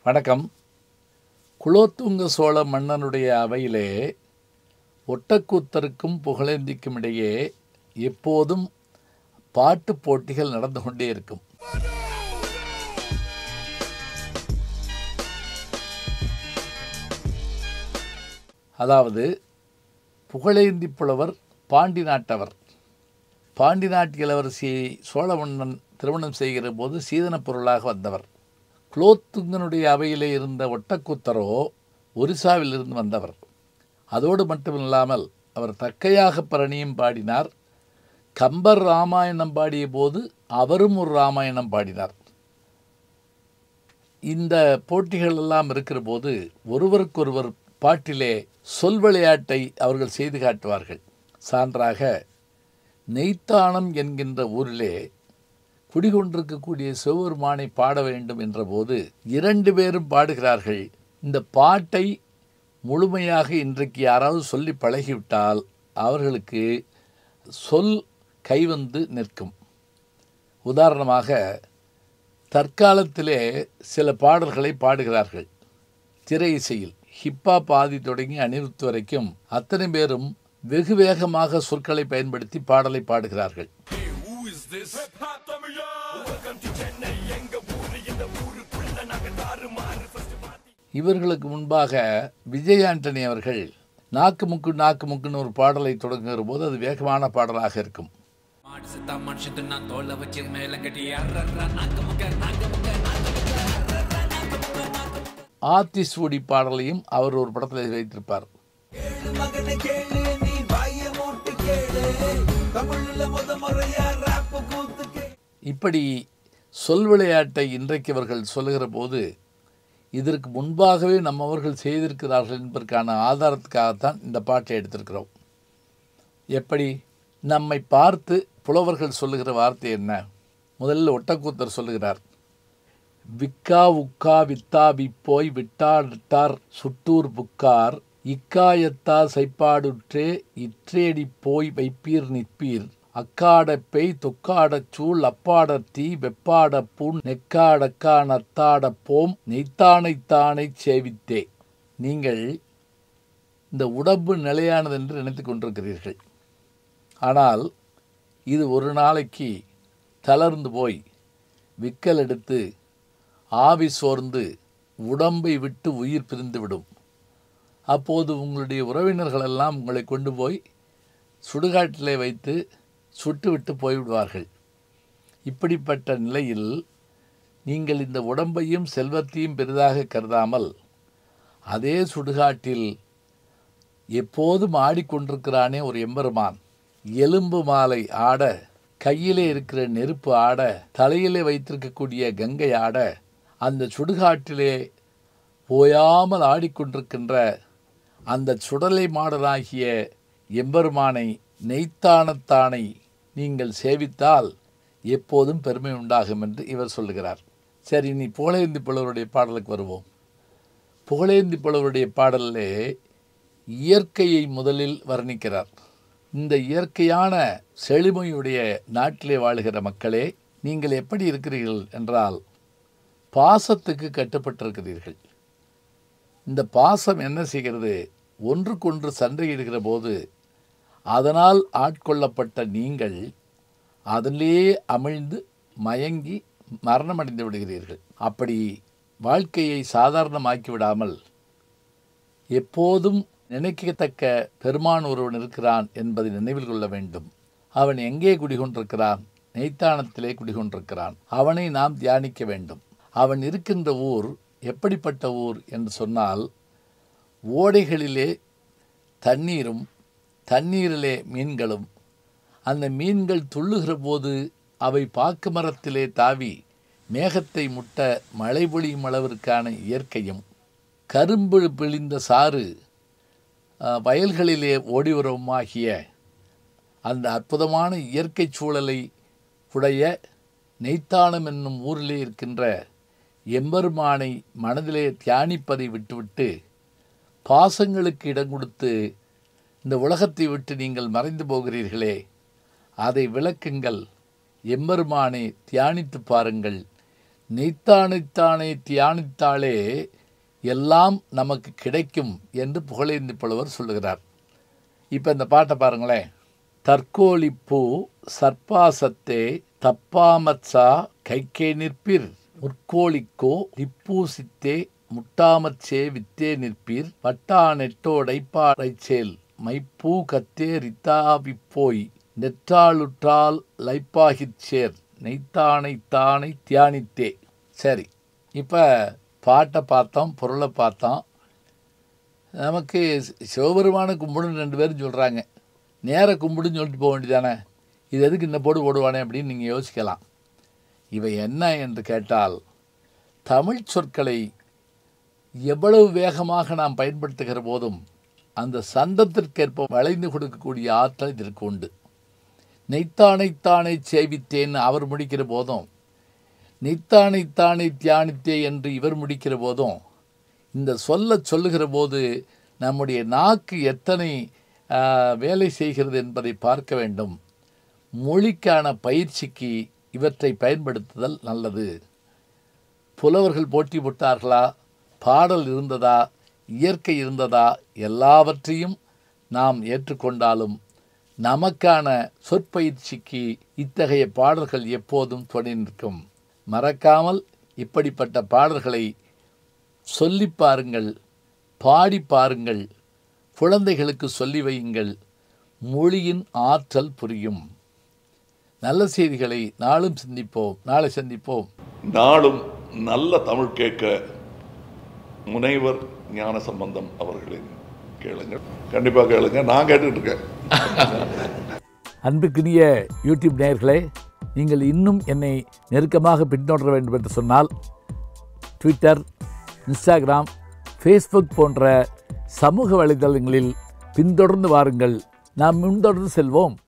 வணக்கம் குலோத்துங்க சோழ மன்னனுடைய அவையிலே ஒட்டக்கூத்தருக்கும் புகழேந்திக்கும் இடையே எப்போதும் பாட்டு போட்டிகள் நடந்து கொண்டே இருக்கும் அதாவது புகழேந்தி புலவர் பாண்டி நாட்டவர் பாண்டி நாட்டு இளவரசியை சோழ மன்னன் திருமணம் செய்கிற போது சீதனப் பொருளாக வந்தவர் குலோத்துங்கனுடைய அவையிலே இருந்த ஒட்டக்கூத்தரோ ஒரிசாவிலிருந்து வந்தவர் அதோடு மட்டுமில்லாமல் அவர் தக்கையாக பரணியும் பாடினார் கம்பர் ராமாயணம் பாடிய போது அவரும் ஒரு ராமாயணம் பாடினார் இந்த போட்டிகள் எல்லாம் இருக்கிற போது ஒருவருக்கொருவர் பாட்டிலே சொல் விளையாட்டை அவர்கள் செய்து காட்டுவார்கள் சான்றாக நெய்த்தானம் என்கின்ற ஊரிலே குடிகொண்டிருக்கக்கூடிய சிவபெருமானை பாட வேண்டும் என்றபோது இரண்டு பேரும் பாடுகிறார்கள் இந்த பாட்டை முழுமையாக இன்றைக்கு யாராவது சொல்லி பழகிவிட்டால் அவர்களுக்கு சொல் கைவந்து நிற்கும் உதாரணமாக தற்காலத்திலே சில பாடல்களை பாடுகிறார்கள் திரை இசையில் ஹிப்பாப் ஆதி தொடங்கி அனிருத் வரைக்கும் அத்தனை பேரும் வெகு வேகமாக சொற்களை பயன்படுத்தி பாடலை பாடுகிறார்கள் இவர்களுக்கு முன்பாக விஜய் ஆண்டனி அவர்கள் நாக்கு முக்கு நாக்கு முக்குன்னு ஒரு பாடலை தொடங்குகிற போது அது வேகமான பாடலாக இருக்கும் மாடு செத்தா மனுஷன் தின்னான் தோலை வச்சு மேல கட்டி அர்ரர்ரா, நாக்கு முக்க, நாக்கு முக்க, நாக்கு முக்க, அர்ரர்ரா, நாக்கு முக்க, நாக்கு முக்க. ஆத்திசூடி பாடலையும் அவர் ஒரு படத்தில் வைத்திருப்பார் கேளு மகனே கேளு நீ வாய மூட்டு கேளு தமிழ்ல முத முறையா ராப் கூத்து கேளு இப்படி சொல் விளையாட்டை இன்றைக்கு அவர்கள் சொல்லுகிற போது இதற்கு முன்பாகவே நம்மவர்கள் செய்திருக்கிறார்கள் என்பதற்கான ஆதாரத்துக்காகத்தான் இந்த பாட்டை எடுத்திருக்கிறோம் எப்படி நம்மை பார்த்து புலவர்கள் சொல்லுகிற வார்த்தை என்ன முதல்ல ஒட்டக்கூத்தர் சொல்லுகிறார் விக்கா உக்கா வித்தா விப்போய் விட்டார் சுட்டூர் புக்கார் இக்காயத்தா சைப்பாடுற்றே இற்றேடி போய் வைப்பீர் நிற்பீர் அக்காடப் பெய் தொக்காடச் சூழ் அப்பாடத் தீ வெப்பாடப் பூண் நெக்காடக்கா நத்தாடப் போம் நெய்த்தானைத்தானைச் சேவித்தே நீங்கள் இந்த உடம்பு நிலையானது என்று நினைத்துக் கொண்டிருக்கிறீர்கள் ஆனால் இது ஒரு நாளைக்கு தளர்ந்து போய் விக்கல் எடுத்து ஆவி சோர்ந்து உடம்பை விட்டு உயிர் பிரிந்துவிடும் அப்போது உங்களுடைய உறவினர்களெல்லாம் உங்களை கொண்டு போய் சுடுகாட்டிலே வைத்து சுட்டுவிட்டு போய்விடுவார்கள் இப்படிப்பட்ட நிலையில் நீங்கள் இந்த உடம்பையும் செல்வத்தையும் பெரிதாக கருதாமல் அதே சுடுகாட்டில் எப்போதும் ஆடிக்கொண்டிருக்கிறானே ஒரு எம்பெருமான் எலும்பு மாலை ஆட கையிலே இருக்கிற நெருப்பு ஆட தலையிலே வைத்திருக்கக்கூடிய கங்கை ஆட அந்த சுடுகாட்டிலே ஓயாமல் ஆடிக்கொண்டிருக்கின்ற அந்த சுடலை மாடனாகிய எம்பெருமானை நெய்த்தானத்தானை நீங்கள் சேவித்தால் எப்போதும் பெருமை உண்டாகும் என்று இவர் சொல்லுகிறார் சரி இனி புகழேந்தி புலவருடைய பாடலுக்கு வருவோம் புகழேந்தி புலவருடைய பாடலிலே இயற்கையை முதலில் வர்ணிக்கிறார் இந்த இயற்கையான செழுமையுடைய நாட்டிலே வாழுகிற மக்களே நீங்கள் எப்படி இருக்கிறீர்கள் என்றால் பாசத்துக்கு கட்டுப்பட்டிருக்கிறீர்கள் இந்த பாசம் என்ன செய்கிறது ஒன்றுக்கொன்று சண்டையிடுகிற போது அதனால் ஆட்கொள்ளப்பட்ட நீங்கள் அதிலே அமிழ்ந்து மயங்கி மரணமடைந்து விடுகிறீர்கள் அப்படி வாழ்க்கையை சாதாரணமாக்கி விடாமல் எப்போதும் நினைக்கத்தக்க பெருமான் ஒருவன் இருக்கிறான் என்பதை நினைவில் கொள்ள வேண்டும் அவன் எங்கே குடிகொண்டிருக்கிறான் நெய்த்தானத்திலே குடிகொண்டிருக்கிறான் அவனை நாம் தியானிக்க வேண்டும் அவன் இருக்கின்ற ஊர் எப்படிப்பட்ட ஊர் என்று சொன்னால் ஓடைகளிலே தண்ணீரும் தண்ணீரிலே மீன்களும் அந்த மீன்கள் துள்ளுகிற போது அவை பாக்கு மரத்திலே தாவி மேகத்தை முட்ட மழை பொழியும் அளவிற்கான இயற்கையும் கரும்பு பிழிந்த சாறு அஹ், வயல்களிலே ஓடிவரவுமாகிய அந்த அற்புதமான இயற்கை சூழலை உடைய நெய்த்தானம் என்னும் ஊரிலே இருக்கின்ற எம்பெருமானை மனதிலே தியானிப்பதை விட்டுவிட்டு பாசங்களுக்கு இடம் கொடுத்து இந்த உலகத்தை விட்டு நீங்கள் மறைந்து போகிறீர்களே அதை விளக்குங்கள் எம்பெருமானை தியானித்து பாருங்கள் நெய்த்தானைத்தானே தியானித்தாலே எல்லாம் நமக்கு கிடைக்கும் என்று புகழேந்தி புலவர் சொல்லுகிறார் இப்போ இந்த பாட்டை பாருங்களேன் தற்கோழிப்பூ சர்ப்பாசத்தே தப்பாமச்சா கைக்கே நிற்பிர் முற்கோழிக்கோ நிப்பூசித்தே முட்டாமச்சே வித்தே நிற்பீர் பட்டா நெட்டோடைப்பாடைச் சேல் மைப்பூ கத்தே ரித்தாவிப்போய் நெற்றாளுற்றால் லைப்பாகிச் சேர் நெய்த்தானை தானை தியானித்தே சரி இப்போ பாட்டை பார்த்தோம் பொருளை பார்த்தோம் நமக்கு சிவபெருமான கும்பிடுன்னு ரெண்டு பேரும் சொல்கிறாங்க நேர கும்பிடுன்னு சொல்லிட்டு போக வேண்டியதானே இது எதுக்கு இந்த போடு போடுவானே அப்படின்னு நீங்கள் யோசிக்கலாம் இவை என்ன என்று கேட்டால் தமிழ் சொற்களை எவ்வளவு வேகமாக நாம் பயன்படுத்துகிற போதும் அந்த சந்தத்திற்கேற்ப வளைந்து கொடுக்கக்கூடிய ஆற்றல் இதற்கு உண்டு நெய்த்தானைத்தானே சேவித்தேன்னு அவர் முடிக்கிற போதும் நெய்த்தானைத்தானே தியானித்தே என்று இவர் முடிக்கிற போதும் இந்த சொல்ல சொல்லுகிற போது நம்முடைய நாக்கு எத்தனை ஆ, வேலை செய்கிறது என்பதை பார்க்க வேண்டும் மொழிக்கான பயிற்சிக்கு இவற்றை பயன்படுத்துதல் நல்லது புலவர்கள் போட்டி போட்டார்களா பாடல் இருந்ததா இயற்கை இருந்ததா எல்லாவற்றையும் நாம் ஏற்றுக்கொண்டாலும் நமக்கான சொற்பயிற்சிக்கு இத்தகைய பாடல்கள் எப்போதும் துணை நிற்கும் மறக்காமல் இப்படிப்பட்ட பாடல்களை சொல்லி பாருங்கள் பாடி பாருங்கள் குழந்தைகளுக்கு சொல்லி வையுங்கள் மொழியின் ஆற்றல் புரியும் நல்ல செய்திகளை நாளும் சிந்திப்போம் நாளை சந்திப்போம் நாளும் நல்ல தமிழ் கேட்க முனைவர் ஞான சம்பந்தம் அவர்களின் கேளுங்க கண்டிப்பாக கேளுங்க நான் கேட்டுட்டு இருக்கேன் அன்புக்குரிய யூடியூப் நேயர்களே நீங்கள் இன்னும் என்னை நெருக்கமாக பின்தொடர வேண்டும் என்று சொன்னால் ட்விட்டர் இன்ஸ்டாகிராம் ஃபேஸ்புக் போன்ற சமூக வலைதளங்களில் பின்தொடர்ந்து வாருங்கள் நாம் முன்தொடர்ந்து செல்வோம்